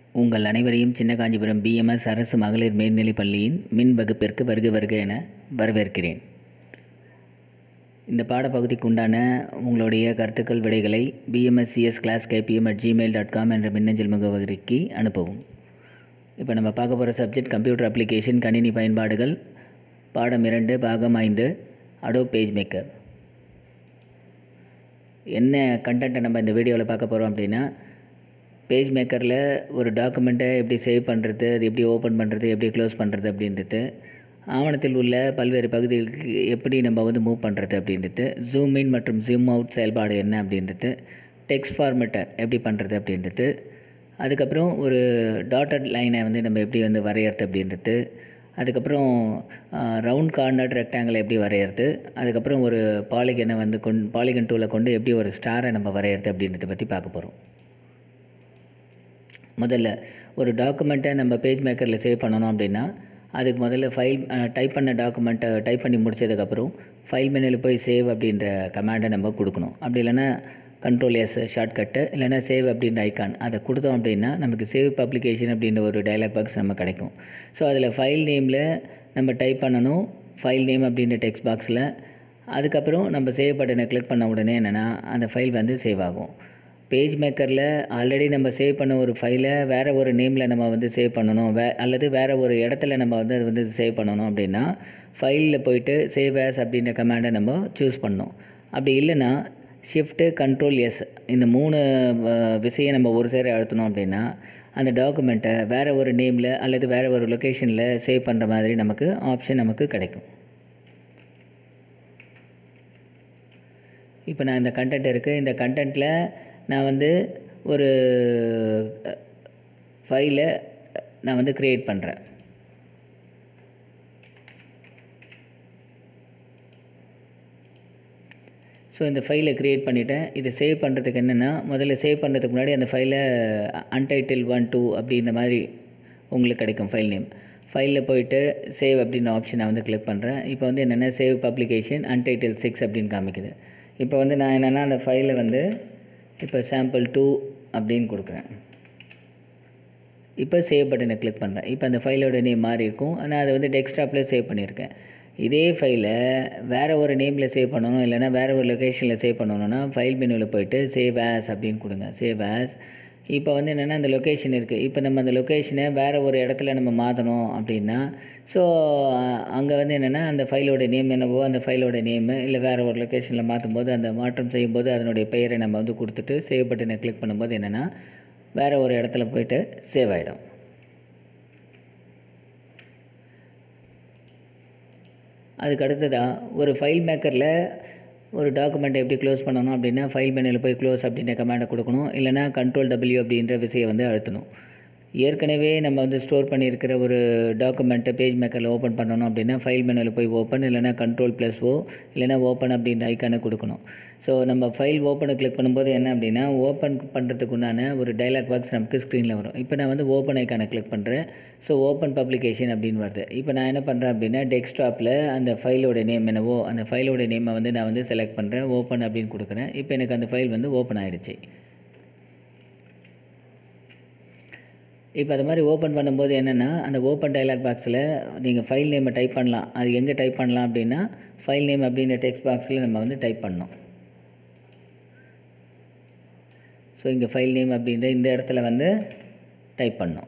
உங்கள் அனைவரையும் சின்ன காஞ்சிபுரம் பிஎம்எஸ் அரசு மகளிர் மேல்நிலைப் பள்ளியின் மின் வகுப்பிற்கு வருக வருக என வரவேற்கிறேன் இந்த பாடப்பகுதிக்கு உண்டான உங்களுடைய கருத்துக்கள் விடைகளை PMSCS class KPM at Gmail dot com என்ற மின்னஞ்சல் முகவரிக்கு அனுப்பவும் இப்போ நம்ம பார்க்க போகிற சப்ஜெக்ட் கம்ப்யூட்டர் அப்ளிகேஷன் கணினி பயன்பாடுகள் பாடம் இரண்டு பாகம் ஐந்து அடோ பேஜ் மேக்கர் என்ன கண்டென்ட்டை நம்ம இந்த வீடியோவில் பார்க்க போகிறோம் அப்படின்னா பேஜ் மேக்கரில் ஒரு டாக்குமெண்ட்டை எப்படி சேவ் பண்ணுறது அது எப்படி ஓப்பன் பண்ணுறது எப்படி க்ளோஸ் பண்ணுறது அப்படின்றது ஆவணத்தில் உள்ள பல்வேறு பகுதிகளுக்கு எப்படி நம்ம வந்து மூவ் பண்ணுறது அப்படின்றது ஜூம் இன் மற்றும் ஜூம் அவுட் செயல்பாடு என்ன அப்படின்றது டெக்ஸ்ட் ஃபார்மேட்டை எப்படி பண்ணுறது அப்படின்றது அதுக்கப்புறம் ஒரு டாட்டட் லைனை வந்து நம்ம எப்படி வந்து வரையறது அப்படின்றது அதுக்கப்புறம் ரவுண்ட் கார்னர் ரெக்டாங்கிள் எப்படி வரையறது அதுக்கப்புறம் ஒரு பாலிகனை வந்து கொண் பாலிகன் டூவில் கொண்டு எப்படி ஒரு ஸ்டாரை நம்ம வரையறது அப்படின்றத பற்றி பார்க்க போகிறோம் முதல்ல ஒரு டாக்குமெண்ட்டை நம்ம பேஜ் மேக்கரில் சேவ் பண்ணணும் அப்படின்னா அதுக்கு முதல்ல ஃபைல் டைப் பண்ண டாக்குமெண்ட்டை டைப் பண்ணி முடிச்சதுக்கப்புறம் ஃபைல் மெனுவில் போய் சேவ் அப்படின்ற கமாண்டை நம்ம கொடுக்கணும் அப்படி இல்லைன்னா கண்ட்ரோல் எஸ் ஷார்ட்கட்டு இல்லைனா சேவ் அப்படின்ற ஐக்கான் அதை கொடுத்தோம் அப்படின்னா நமக்கு சேவ் பப்ளிகேஷன் அப்படின்ற ஒரு டைலாக் பாக்ஸ் நம்ம கிடைக்கும் ஸோ அதில் ஃபைல் நேமில் நம்ம டைப் பண்ணணும் ஃபைல் நேம் அப்படின்ற டெக்ஸ்ட் பாக்ஸில் அதுக்கப்புறம் நம்ம சேவ் பட்டனை கிளிக் பண்ண உடனே என்னென்னா அந்த ஃபைல் வந்து சேவ் ஆகும் பேஜ் மேக்கரில் ஆல்ரெடி நம்ம சேவ் பண்ண ஒரு ஃபைலை வேறு ஒரு நேமில் நம்ம வந்து சேவ் பண்ணணும் வே அல்லது வேறு ஒரு இடத்துல நம்ம வந்து அது வந்து சேவ் பண்ணணும் அப்படின்னா ஃபைலில் போயிட்டு சேவ் ஆஸ் அப்படின்ற கமாண்டை நம்ம சூஸ் பண்ணணும் அப்படி இல்லைன்னா ஷிஃப்ட்டு கண்ட்ரோல் எஸ் இந்த மூணு விஷயம் நம்ம ஒரு சேர அழுத்தணும் அப்படின்னா அந்த டாக்குமெண்ட்டை வேறு ஒரு நேமில் அல்லது வேறு ஒரு லொக்கேஷனில் சேவ் பண்ணுற மாதிரி நமக்கு ஆப்ஷன் நமக்கு கிடைக்கும் இப்போ நான் இந்த கண்டென்ட் இருக்குது இந்த கண்டென்ட்டில் நான் வந்து ஒரு ஃபைலை நான் வந்து க்ரியேட் பண்ணுறேன் ஸோ இந்த ஃபைலை க்ரியேட் பண்ணிவிட்டேன் இதை சேவ் பண்ணுறதுக்கு என்னென்னா முதல்ல சேவ் பண்ணுறதுக்கு முன்னாடி அந்த ஃபைலை அன்டைட்டில் ஒன் டூ அப்படின்ற மாதிரி உங்களுக்கு கிடைக்கும் ஃபைல் நேம் ஃபைலில் போயிட்டு சேவ் அப்படின்ற ஆப்ஷனை வந்து கிளிக் பண்ணுறேன் இப்போ வந்து என்னென்னா சேவ் பப்ளிகேஷன் அன்டைட்டில் சிக்ஸ் அப்படின்னு காமிக்குது இப்போ வந்து நான் என்னென்னா அந்த ஃபைலை வந்து இப்போ சாம்பிள் டூ அப்படின்னு கொடுக்குறேன் இப்போ சேவ் பட்டனை கிளிக் பண்ணுறேன் இப்போ அந்த ஃபைலோட நேம் மாறி இருக்கும் ஆனால் அதை வந்து டெஸ்க்டாப்பில் சேவ் பண்ணியிருக்கேன் இதே ஃபைலை வேறு ஒரு நேமில் சேவ் பண்ணணும் இல்லைனா வேறு ஒரு லொக்கேஷனில் சேவ் பண்ணணுன்னா ஃபைல் மெனுவில் போயிட்டு சேவ் ஆஸ் அப்படின்னு கொடுங்க சேவ் ஆஸ் இப்போ வந்து என்னென்னா அந்த லொக்கேஷன் இருக்குது இப்போ நம்ம அந்த லொக்கேஷனை வேறு ஒரு இடத்துல நம்ம மாற்றணும் அப்படின்னா ஸோ அங்கே வந்து என்னென்னா அந்த ஃபைலோட நேம் என்னவோ அந்த ஃபைலோட நேமு இல்லை வேறு ஒரு லொக்கேஷனில் மாற்றும் போது அந்த மாற்றம் செய்யும்போது அதனுடைய பெயரை நம்ம வந்து கொடுத்துட்டு சேவ் பட்டனை கிளிக் பண்ணும்போது என்னென்னா வேறு ஒரு இடத்துல போயிட்டு சேவ் ஆகிடும் அதுக்கு அடுத்ததாக ஒரு ஃபைல் மேக்கரில் ஒரு டாக்குமெண்ட்டை எப்படி க்ளோஸ் பண்ணணும் அப்படின்னா ஃபைல் மெனுவில் போய் க்ளோஸ் அப்படின்ற கமாண்டை கொடுக்கணும் இல்லைனா கண்ட்ரோல் டபிள்யூ அப்படின்ற விஷயம் வந்து அழுத்தணும் ஏற்கனவே நம்ம வந்து ஸ்டோர் பண்ணியிருக்கிற ஒரு டாக்குமெண்ட்டை பேஜ் மேக்கரில் ஓப்பன் பண்ணணும் அப்படின்னா ஃபைல் மெனுவில் போய் ஓப்பன் இல்லைனா கண்ட்ரோல் ப்ளஸ் ஓ இல்லைனா ஓப்பன் அப்படின்ற ஐக்கானை கொடுக்கணும் ஸோ நம்ம ஃபைல் ஓப்பனை கிளிக் பண்ணும்போது என்ன அப்படின்னா ஓப்பன் பண்ணுறதுக்கு உண்டான ஒரு டைலாக் பாக்ஸ் நமக்கு ஸ்க்ரீனில் வரும் இப்போ நான் வந்து ஓப்பன் ஐக்கானை கிளிக் பண்ணுறேன் ஸோ ஓப்பன் பப்ளிகேஷன் அப்படின்னு வருது இப்போ நான் என்ன பண்ணுறேன் அப்படின்னா டெஸ்க்டாப்பில் அந்த ஃபைலோட நேம் என்னவோ அந்த ஃபைலோட நேமை வந்து நான் வந்து செலக்ட் பண்ணுறேன் ஓப்பன் அப்படின்னு கொடுக்குறேன் இப்போ எனக்கு அந்த ஃபைல் வந்து ஓப்பன் ஆகிடுச்சு இப்போ அது மாதிரி ஓப்பன் பண்ணும்போது என்னென்னா அந்த ஓப்பன் டைலாக் பாக்ஸில் நீங்கள் ஃபைல் நேமை டைப் பண்ணலாம் அது எங்கே டைப் பண்ணலாம் அப்படின்னா ஃபைல் நேம் அப்படின்ற டெக்ஸ்ட் பாக்ஸில் நம்ம வந்து டைப் பண்ணோம் ஸோ இங்கே ஃபைல் நேம் அப்படின்ற இந்த இடத்துல வந்து டைப் பண்ணோம்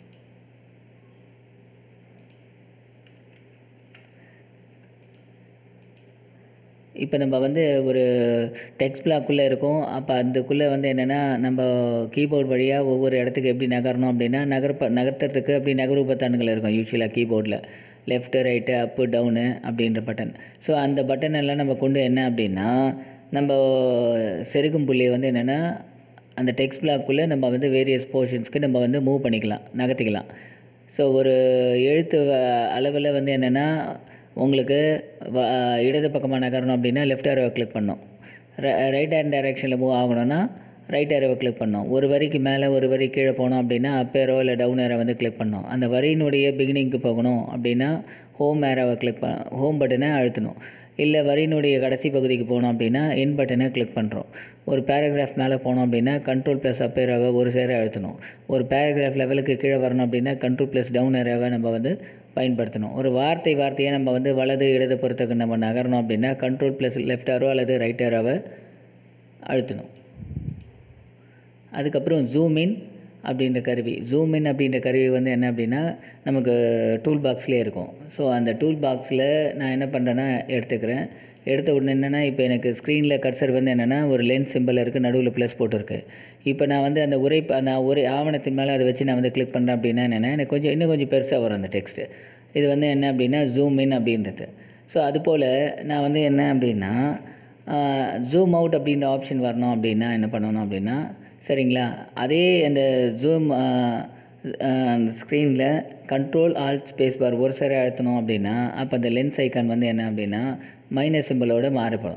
இப்போ நம்ம வந்து ஒரு டெக்ஸ்ட் பிளாக்குள்ளே இருக்கும் அப்போ அதுக்குள்ளே வந்து என்னென்னா நம்ம கீபோர்ட் வழியாக ஒவ்வொரு இடத்துக்கு எப்படி நகரணும் அப்படின்னா நகர்ப்ப நகர்த்துறதுக்கு அப்படி நகர்வு பட்டன்கள் இருக்கும் யூஸ்வலாக கீபோர்டில் லெஃப்ட்டு ரைட்டு அப்பு டவுனு அப்படின்ற பட்டன் ஸோ அந்த பட்டன் எல்லாம் நம்ம கொண்டு என்ன அப்படின்னா நம்ம செருகும் புள்ளியை வந்து என்னென்னா அந்த டெக்ஸ்ட் பிளாக்குள்ளே நம்ம வந்து வேரியஸ் போர்ஷன்ஸ்க்கு நம்ம வந்து மூவ் பண்ணிக்கலாம் நகர்த்திக்கலாம் ஸோ ஒரு எழுத்து அளவில் வந்து என்னென்னா உங்களுக்கு இடது பக்கமாக நகரணும் அப்படின்னா லெஃப்ட் ஏரோவை கிளிக் பண்ணோம் ரைட் ஹேண்ட் டைரெக்ஷனில் மூவ் ஆகணும்னா ரைட் ஏரோவை கிளிக் பண்ணோம் ஒரு வரிக்கு மேலே ஒரு வரி கீழே போனோம் அப்படின்னா அப் ஏரோ இல்லை டவுன் ஏரோ வந்து கிளிக் பண்ணோம் அந்த வரியினுடைய பிகினிங்க்கு போகணும் அப்படின்னா ஹோம் ஏரோவை கிளிக் பண்ண ஹோம் பட்டனை அழுத்தணும் இல்லை வரியினுடைய கடைசி பகுதிக்கு போனோம் அப்படின்னா என் பட்டனை கிளிக் பண்ணுறோம் ஒரு பேராகிராஃப் மேலே போனோம் அப்படின்னா கண்ட்ரோல் ப்ளஸ் அப் ஏராவை ஒரு சேர அழுத்தணும் ஒரு பேராகிராஃப் லெவலுக்கு கீழே வரணும் அப்படின்னா கண்ட்ரோல் ப்ளஸ் டவுன் ஏராவை நம்ம வந்து பயன்படுத்தணும் ஒரு வார்த்தை வார்த்தையை நம்ம வந்து வலது இடது பொறுத்தக்கு நம்ம நகரணும் அப்படின்னா கண்ட்ரோல் ப்ளஸ் லெஃப்ட் ஆரோ அல்லது ரைட் ஆரோவை அழுத்தணும் அதுக்கப்புறம் ஜூம் இன் அப்படின்ற கருவி ஜூம் இன் அப்படின்ற கருவி வந்து என்ன அப்படின்னா நமக்கு டூல் பாக்ஸ்லேயே இருக்கும் ஸோ அந்த டூல் பாக்ஸில் நான் என்ன பண்ணுறேன்னா எடுத்துக்கிறேன் எடுத்த உடனே என்னென்னா இப்போ எனக்கு ஸ்க்ரீனில் கர்சர் வந்து என்னென்னா ஒரு லென்ஸ் சிம்பிள் இருக்குது நடுவில் ப்ளஸ் போட்டிருக்கு இப்போ நான் வந்து அந்த உரை நான் ஒரு ஆவணத்தின் மேலே அதை வச்சு நான் வந்து கிளிக் பண்ணுறேன் அப்படின்னா என்னென்னா எனக்கு கொஞ்சம் இன்னும் கொஞ்சம் பெருசாக வரும் அந்த டெக்ஸ்ட்டு இது வந்து என்ன அப்படின்னா ஜூம் இன் அப்படின்றது ஸோ அதுபோல் நான் வந்து என்ன அப்படின்னா ஜூம் அவுட் அப்படின்ற ஆப்ஷன் வரணும் அப்படின்னா என்ன பண்ணணும் அப்படின்னா சரிங்களா அதே அந்த ஜூம் அந்த ஸ்க்ரீனில் கண்ட்ரோல் ஆல்ட் ஸ்பேஸ் பார் ஒரு சரி அழுத்தணும் அப்படின்னா அப்போ அந்த லென்ஸ் ஐக்கான் வந்து என்ன அப்படின்னா மைனஸ் சிம்பிளோட மாறுபடும்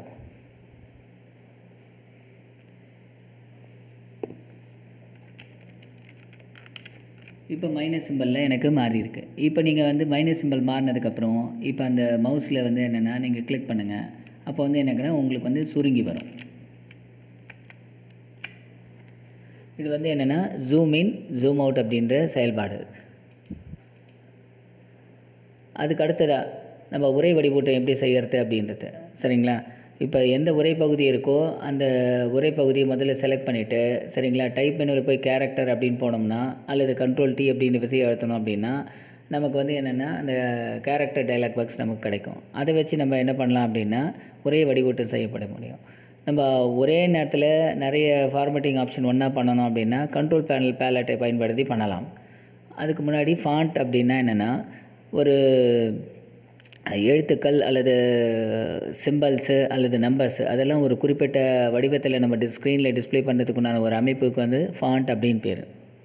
இப்போ மைனஸ் சிம்பிளில் எனக்கு மாறி இருக்கு இப்போ நீங்கள் வந்து மைனஸ் சிம்பிள் மாறினதுக்கப்புறம் இப்போ அந்த மவுஸில் வந்து என்னென்னா நீங்கள் கிளிக் பண்ணுங்கள் அப்போ வந்து என்னக்குன்னா உங்களுக்கு வந்து சுருங்கி வரும் இது வந்து என்னென்னா ஜூம் இன் ஜூம் அவுட் அப்படின்ற செயல்பாடு அதுக்கு அடுத்ததாக நம்ம உரை வடிவூட்டம் எப்படி செய்கிறது அப்படின்றது சரிங்களா இப்போ எந்த உரை பகுதி இருக்கோ அந்த உரை பகுதியை முதல்ல செலக்ட் பண்ணிவிட்டு சரிங்களா டைப் மெனுவில் போய் கேரக்டர் அப்படின்னு போனோம்னா அல்லது கண்ட்ரோல் டி அப்படின்னு விசையை அழுத்தணும் அப்படின்னா நமக்கு வந்து என்னென்னா அந்த கேரக்டர் டைலாக் பாக்ஸ் நமக்கு கிடைக்கும் அதை வச்சு நம்ம என்ன பண்ணலாம் அப்படின்னா உரை வடிவூட்டம் செய்யப்பட முடியும் நம்ம ஒரே நேரத்தில் நிறைய ஃபார்மேட்டிங் ஆப்ஷன் ஒன்றா பண்ணணும் அப்படின்னா கண்ட்ரோல் பேனல் பேலட்டை பயன்படுத்தி பண்ணலாம் அதுக்கு முன்னாடி ஃபாண்ட் அப்படின்னா என்னென்னா ஒரு எழுத்துக்கள் அல்லது சிம்பல்ஸு அல்லது நம்பர்ஸு அதெல்லாம் ஒரு குறிப்பிட்ட வடிவத்தில் நம்ம டி ஸ்க்ரீனில் டிஸ்பிளே பண்ணுறதுக்கு உண்டான ஒரு அமைப்புக்கு வந்து ஃபாண்ட் அப்படின்னு பேர்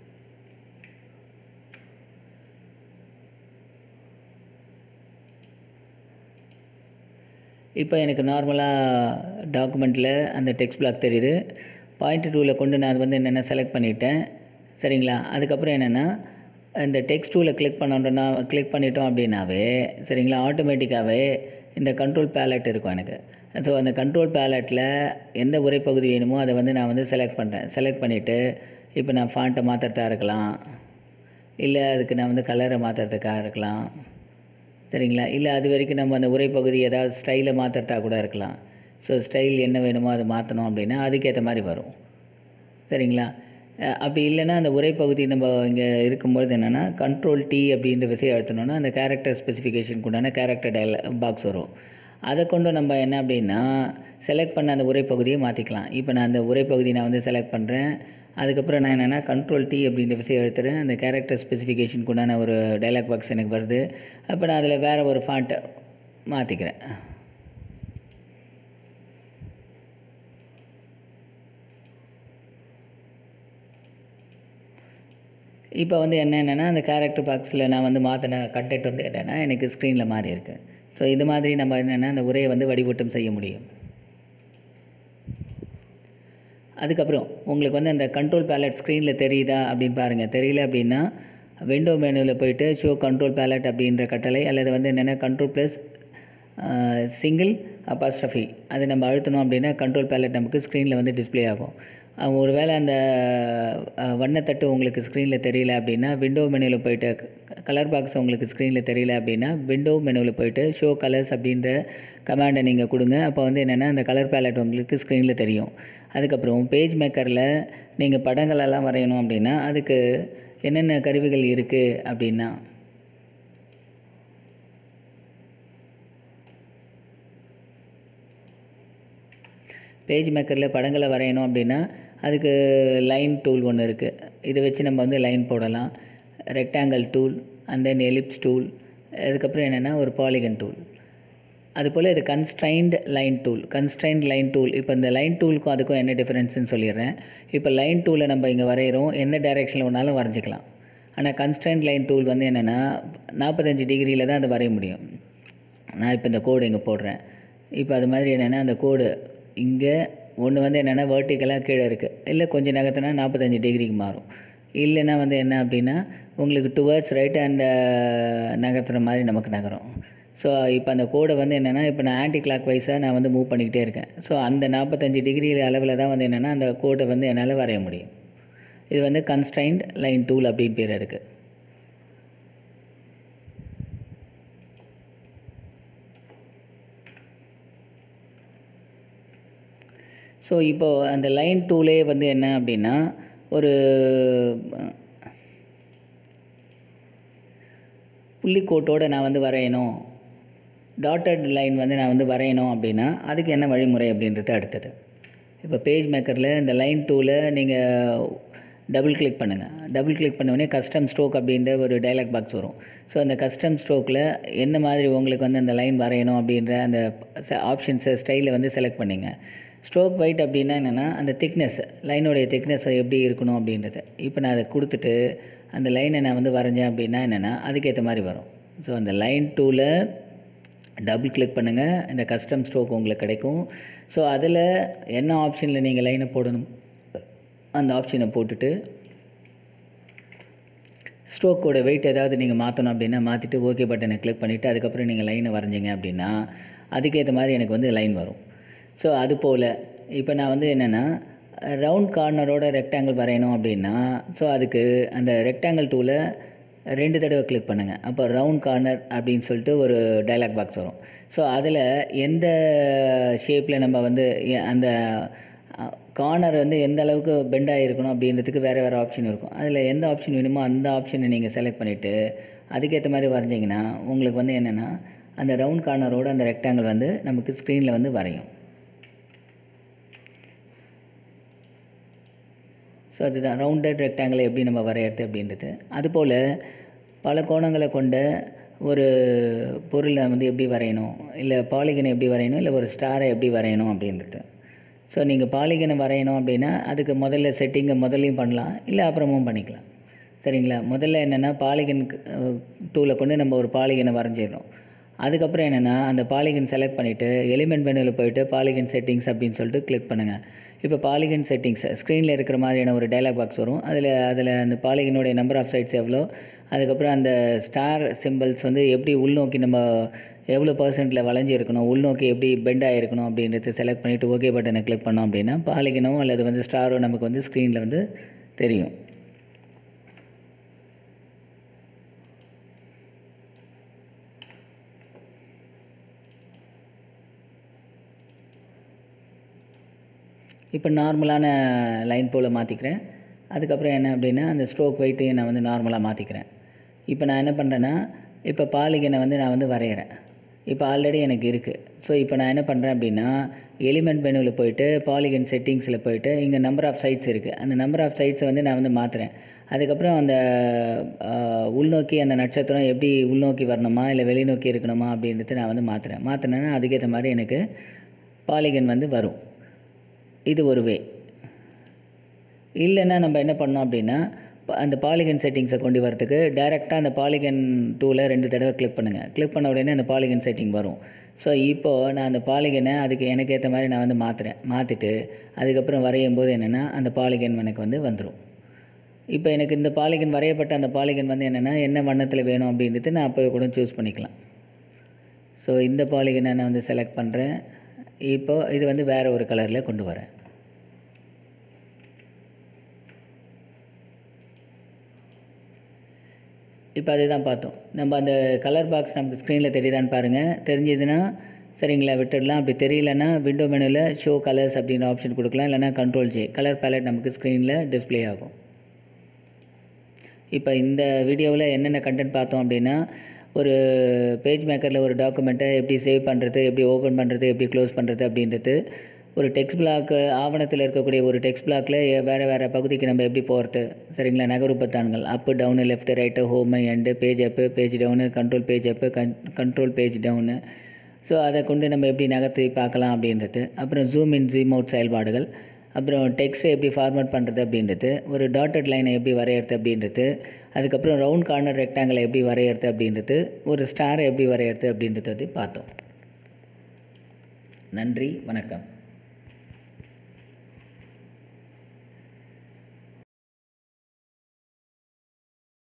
இப்போ எனக்கு நார்மலாக டாக்குமெண்ட்டில் அந்த டெக்ஸ்ட் பிளாக் தெரியுது பாயிண்ட் டூவில் கொண்டு நான் அது வந்து என்னென்ன செலக்ட் பண்ணிட்டேன் சரிங்களா அதுக்கப்புறம் என்னென்னா இந்த டெக்ஸ்ட் டூவில் கிளிக் பண்ணோன்னா கிளிக் பண்ணிட்டோம் அப்படின்னாவே சரிங்களா ஆட்டோமேட்டிக்காகவே இந்த கண்ட்ரோல் பேலட் இருக்கும் எனக்கு ஸோ அந்த கண்ட்ரோல் பேலட்டில் எந்த உரைப்பகுதி வேணுமோ அதை வந்து நான் வந்து செலக்ட் பண்ணுறேன் செலக்ட் பண்ணிவிட்டு இப்போ நான் ஃபாண்ட்டை மாற்றுறதா இருக்கலாம் இல்லை அதுக்கு நான் வந்து கலரை மாற்றுறதுக்காக இருக்கலாம் சரிங்களா இல்லை அது வரைக்கும் நம்ம அந்த உரைப்பகுதி ஏதாவது ஸ்டைலை மாற்றுறதா கூட இருக்கலாம் ஸோ ஸ்டைல் என்ன வேணுமோ அதை மாற்றணும் அப்படின்னா அதுக்கேற்ற மாதிரி வரும் சரிங்களா அப்படி இல்லைன்னா அந்த உரைப்பகுதி நம்ம இங்கே இருக்கும்பொழுது என்னென்னா கண்ட்ரோல் டி அப்படின்ற விசையை அழுத்தணும்னா அந்த கேரக்டர் ஸ்பெசிஃபிகேஷனுக்கு உண்டான கேரக்டர் டயல் பாக்ஸ் வரும் அதை கொண்டு நம்ம என்ன அப்படின்னா செலக்ட் பண்ண அந்த உரைப்பகுதியை மாற்றிக்கலாம் இப்போ நான் அந்த உரைப்பகுதி நான் வந்து செலக்ட் பண்ணுறேன் அதுக்கப்புறம் நான் என்னென்னா கண்ட்ரோல் டி அப்படின்ற விசையை எழுத்துறேன் அந்த கேரக்டர் ஸ்பெசிஃபிகேஷனுக்கு உண்டான ஒரு டைலாக் பாக்ஸ் எனக்கு வருது அப்போ நான் அதில் வேறு ஒரு ஃபாண்ட்டை மாற்றிக்கிறேன் இப்போ வந்து என்ன என்னென்னா அந்த கேரக்டர் பாக்ஸில் நான் வந்து மாற்றின கண்டென்ட் வந்து என்னென்னா எனக்கு ஸ்க்ரீனில் மாறி இருக்கு ஸோ இது மாதிரி நம்ம என்னென்னா அந்த உரையை வந்து வடிவூட்டம் செய்ய முடியும் அதுக்கப்புறம் உங்களுக்கு வந்து அந்த கண்ட்ரோல் பேலட் ஸ்க்ரீனில் தெரியுதா அப்படின்னு பாருங்கள் தெரியல அப்படின்னா விண்டோ மெனுவில் போயிட்டு ஷோ கண்ட்ரோல் பேலட் அப்படின்ற கட்டளை அல்லது வந்து என்னென்னா கண்ட்ரோல் ப்ளஸ் சிங்கிள் அப்பாஸ்ட்ரஃபி அது நம்ம அழுத்தணும் அப்படின்னா கண்ட்ரோல் பேலட் நமக்கு ஸ்க்ரீனில் வந்து டிஸ்ப்ளே ஆகும் ஒருவேளை அந்த வண்ணத்தட்டு உங்களுக்கு ஸ்க்ரீனில் தெரியல அப்படின்னா விண்டோ மெனுவில் போயிட்டு கலர் பாக்ஸ் உங்களுக்கு ஸ்க்ரீனில் தெரியல அப்படின்னா விண்டோ மெனுவில் போயிட்டு ஷோ கலர்ஸ் அப்படின்ற கமாண்டை நீங்கள் கொடுங்க அப்போ வந்து என்னென்னா அந்த கலர் பேலட் உங்களுக்கு ஸ்க்ரீனில் தெரியும் அதுக்கப்புறம் பேஜ் மேக்கரில் நீங்கள் படங்களெல்லாம் வரையணும் அப்படின்னா அதுக்கு என்னென்ன கருவிகள் இருக்குது அப்படின்னா பேஜ் மேக்கரில் படங்களை வரையணும் அப்படின்னா அதுக்கு லைன் டூல் ஒன்று இருக்குது இதை வச்சு நம்ம வந்து லைன் போடலாம் rectangle tool and then ellipse tool அதுக்கப்புறம் என்னென்னா ஒரு பாலிகன் டூல் அதுபோல் இது constrained line tool constrained line tool இப்போ இந்த லைன் டூலுக்கும் அதுக்கும் என்ன டிஃப்ரென்ஸ்னு சொல்லிடுறேன் இப்போ லைன் டூலை நம்ம இங்கே வரைகிறோம் எந்த டைரெக்ஷனில் வேணாலும் வரைஞ்சிக்கலாம் ஆனால் கன்ஸ்ட்ரைன்ட் லைன் டூல் வந்து என்னென்னா நாற்பத்தஞ்சு டிகிரியில் தான் அதை வரைய முடியும் நான் இப்போ இந்த கோடு இங்கே போடுறேன் இப்போ அது மாதிரி என்னென்னா அந்த கோடு இங்கே ஒன்று வந்து என்னென்னா வேர்ட்டிக்கலாக கீழே இருக்குது இல்லை கொஞ்சம் நகர்த்தினா நாற்பத்தஞ்சு டிகிரிக்கு மாறும் இல்லைன்னா வந்து என்ன அப்படின்னா உங்களுக்கு டுவர்ட்ஸ் ரைட் ஹேண்ட் நகர்த்துற மாதிரி நமக்கு நகரும் ஸோ இப்போ அந்த கோடை வந்து என்னென்னா இப்போ நான் ஆன்டி கிளாக் வைஸாக நான் வந்து மூவ் பண்ணிக்கிட்டே இருக்கேன் ஸோ அந்த நாற்பத்தஞ்சு டிகிரி அளவில் தான் வந்து என்னென்னா அந்த கோடை வந்து என்னால் வரைய முடியும் இது வந்து கன்ஸ்ட்ரைன்ட் லைன் டூல் அப்படின்னு பேர் அதுக்கு ஸோ இப்போது அந்த லைன் டூலே வந்து என்ன அப்படின்னா ஒரு புள்ளிக்கோட்டோடு நான் வந்து வரையணும் டாட்டட் லைன் வந்து நான் வந்து வரையணும் அப்படின்னா அதுக்கு என்ன வழிமுறை அப்படின்றது அடுத்தது இப்போ பேஜ் மேக்கரில் இந்த லைன் டூவில் நீங்கள் டபுள் கிளிக் பண்ணுங்கள் டபுள் கிளிக் பண்ண கஸ்டம் ஸ்ட்ரோக் அப்படின்ற ஒரு டைலாக் பாக்ஸ் வரும் ஸோ அந்த கஸ்டம் ஸ்ட்ரோக்கில் என்ன மாதிரி உங்களுக்கு வந்து அந்த லைன் வரையணும் அப்படின்ற அந்த ஆப்ஷன்ஸை ஸ்டைலை வந்து செலக்ட் பண்ணிங்க ஸ்ட்ரோக் ஒயிட் அப்படின்னா என்னென்னா அந்த திக்னஸ் லைனுடைய திக்னஸ் எப்படி இருக்கணும் அப்படின்றது இப்போ நான் அதை கொடுத்துட்டு அந்த லைனை நான் வந்து வரைஞ்சேன் அப்படின்னா என்னென்னா அதுக்கேற்ற மாதிரி வரும் ஸோ அந்த லைன் டூவில் டபுள் கிளிக் பண்ணுங்கள் இந்த கஸ்டம் ஸ்ட்ரோக் உங்களுக்கு கிடைக்கும் ஸோ அதில் என்ன ஆப்ஷனில் நீங்கள் லைனை போடணும் அந்த ஆப்ஷனை போட்டுட்டு ஸ்ட்ரோக்கோட வெயிட் ஏதாவது நீங்கள் மாற்றணும் அப்படின்னா மாற்றிட்டு ஓகே பட்டனை கிளிக் பண்ணிவிட்டு அதுக்கப்புறம் நீங்கள் லைனை வரைஞ்சிங்க அப்படின்னா அதுக்கேற்ற மாதிரி எனக்கு வந்து லைன் வரும் ஸோ அது போல் இப்போ நான் வந்து என்னென்னா ரவுண்ட் கார்னரோட ரெக்டாங்கிள் வரையணும் அப்படின்னா ஸோ அதுக்கு அந்த ரெக்டாங்கிள் டூவில் ரெண்டு தடவை கிளிக் பண்ணுங்கள் அப்போ ரவுண்ட் கார்னர் அப்படின்னு சொல்லிட்டு ஒரு டைலாக் பாக்ஸ் வரும் ஸோ அதில் எந்த ஷேப்பில் நம்ம வந்து அந்த கார்னர் வந்து எந்த அளவுக்கு பெண்டாக இருக்கணும் அப்படின்றதுக்கு வேறு வேறு ஆப்ஷன் இருக்கும் அதில் எந்த ஆப்ஷன் வேணுமோ அந்த ஆப்ஷனை நீங்கள் செலக்ட் பண்ணிவிட்டு அதுக்கேற்ற மாதிரி வரைஞ்சிங்கன்னா உங்களுக்கு வந்து என்னென்னா அந்த ரவுண்ட் கார்னரோட அந்த ரெக்டாங்கிள் வந்து நமக்கு ஸ்க்ரீனில் வந்து வரையும் ஸோ அதுதான் ரவுண்டட் ரெக்டாங்கிளை எப்படி நம்ம வரையறது அப்படின்றது அதுபோல் பல கோணங்களை கொண்ட ஒரு பொருளை வந்து எப்படி வரையணும் இல்லை பாலிகனை எப்படி வரையணும் இல்லை ஒரு ஸ்டாரை எப்படி வரையணும் அப்படின்றது ஸோ நீங்கள் பாலிகனை வரையணும் அப்படின்னா அதுக்கு முதல்ல செட்டிங்கை முதல்லையும் பண்ணலாம் இல்லை அப்புறமும் பண்ணிக்கலாம் சரிங்களா முதல்ல என்னென்னா பாலிகன் டூவில் கொண்டு நம்ம ஒரு பாலிகனை வரைஞ்சிடணும் அதுக்கப்புறம் என்னென்னா அந்த பாலிகன் செலக்ட் பண்ணிவிட்டு எலிமெண்ட் மெனுவில் போயிட்டு பாலிகன் செட்டிங்ஸ் அப்படின்னு சொல்லிட்டு கிளிக் பண்ணுங்கள் இப்போ பாலிகன் செட்டிங்ஸ் ஸ்க்ரீனில் இருக்கிற மாதிரியான ஒரு டைலாக் பாக்ஸ் வரும் அதில் அதில் அந்த பாலிகனுடைய நம்பர் ஆஃப் சைட்ஸ் எவ்வளோ அதுக்கப்புறம் அந்த ஸ்டார் சிம்பிள்ஸ் வந்து எப்படி உள்நோக்கி நம்ம எவ்வளோ பர்சன்ட்டில் வளைஞ்சி இருக்கணும் உள்நோக்கி எப்படி பெண்ட் ஆகிருக்கணும் அப்படின்றத செலக்ட் பண்ணிவிட்டு ஓகே பட்டனை கிளிக் பண்ணோம் அப்படின்னா பாலிகனோ அல்லது வந்து ஸ்டாரோ நமக்கு வந்து ஸ்க்ரீனில் வந்து தெரியும் இப்போ நார்மலான லைன் போல் மாற்றிக்கிறேன் அதுக்கப்புறம் என்ன அப்படின்னா அந்த ஸ்ட்ரோக் வெயிட்டையும் நான் வந்து நார்மலாக மாற்றிக்கிறேன் இப்போ நான் என்ன பண்ணுறேன்னா இப்போ பாலிகனை வந்து நான் வந்து வரைகிறேன் இப்போ ஆல்ரெடி எனக்கு இருக்குது ஸோ இப்போ நான் என்ன பண்ணுறேன் அப்படின்னா எலிமெண்ட் மெனுவில் போயிட்டு பாலிகன் செட்டிங்ஸில் போயிட்டு இங்கே நம்பர் ஆஃப் சைட்ஸ் இருக்குது அந்த நம்பர் ஆஃப் சைட்ஸை வந்து நான் வந்து மாற்றுறேன் அதுக்கப்புறம் அந்த உள்நோக்கி அந்த நட்சத்திரம் எப்படி உள்நோக்கி வரணுமா இல்லை வெளிநோக்கி இருக்கணுமா அப்படின்றது நான் வந்து மாற்றுறேன் மாற்றினேன்னா அதுக்கேற்ற மாதிரி எனக்கு பாலிகன் வந்து வரும் இது ஒரு வே இல்லைன்னா நம்ம என்ன பண்ணோம் அப்படின்னா அந்த பாலிகன் செட்டிங்ஸை கொண்டு வரதுக்கு டேரெக்டாக அந்த பாலிகன் டூவில் ரெண்டு தடவை கிளிக் பண்ணுங்கள் கிளிக் பண்ண உடனே அந்த பாலிகன் செட்டிங் வரும் ஸோ இப்போது நான் அந்த பாலிகனை அதுக்கு எனக்கு ஏற்ற மாதிரி நான் வந்து மாற்றுறேன் மாற்றிட்டு அதுக்கப்புறம் வரையும் போது என்னென்னா அந்த பாலிகன் எனக்கு வந்து வந்துடும் இப்போ எனக்கு இந்த பாலிகன் வரையப்பட்ட அந்த பாலிகன் வந்து என்னென்னா என்ன வண்ணத்தில் வேணும் அப்படின்றது நான் அப்போ கூட சூஸ் பண்ணிக்கலாம் ஸோ இந்த பாலிகனை நான் வந்து செலக்ட் பண்ணுறேன் இப்போ இது வந்து வேறு ஒரு கலரில் கொண்டு வரேன் இப்போ அதுதான் பார்த்தோம் நம்ம அந்த கலர் பாக்ஸ் நமக்கு ஸ்க்ரீனில் தெரியுதான்னு பாருங்கள் தெரிஞ்சதுன்னா சரிங்களா விட்டுடலாம் அப்படி தெரியலன்னா விண்டோ மெனுவில் ஷோ கலர்ஸ் அப்படின்ற ஆப்ஷன் கொடுக்கலாம் இல்லைனா கண்ட்ரோல் ஜே கலர் பேலட் நமக்கு ஸ்க்ரீனில் டிஸ்ப்ளே ஆகும் இப்போ இந்த வீடியோவில் என்னென்ன கண்டென்ட் பார்த்தோம் அப்படின்னா ஒரு பேஜ் மேக்கரில் ஒரு டாக்குமெண்ட்டை எப்படி சேவ் பண்ணுறது எப்படி ஓப்பன் பண்ணுறது எப்படி க்ளோஸ் பண்ணுறது அப்படின்றது ஒரு டெக்ஸ்ட் பிளாக் ஆவணத்தில் இருக்கக்கூடிய ஒரு டெக்ஸ்ட் பிளாக்கில் வேறு வேறு பகுதிக்கு நம்ம எப்படி போகிறது சரிங்களா நகரு பத்தான்கள் up down left right home end page up page down control page up con control page down so அதை கொண்டு நம்ம எப்படி நகர்த்தி பார்க்கலாம் அப்படின்றது அப்புறம் ஜூம் இன் ஜூம் அவுட் செயல்பாடுகள் அப்புறம் டெக்ஸ்ட்டை எப்படி ஃபார்மேட் பண்ணுறது அப்படின்றது ஒரு டாட்டட் லைனை எப்படி வரையறது அப்படின்றது அதுக்கப்புறம் ரவுண்ட் கார்னர் ரெக்டாங்கிளை எப்படி வரையறது அப்படின்றது ஒரு ஸ்டாரை எப்படி வரையறது அப்படின்றத பார்த்தோம் நன்றி வணக்கம்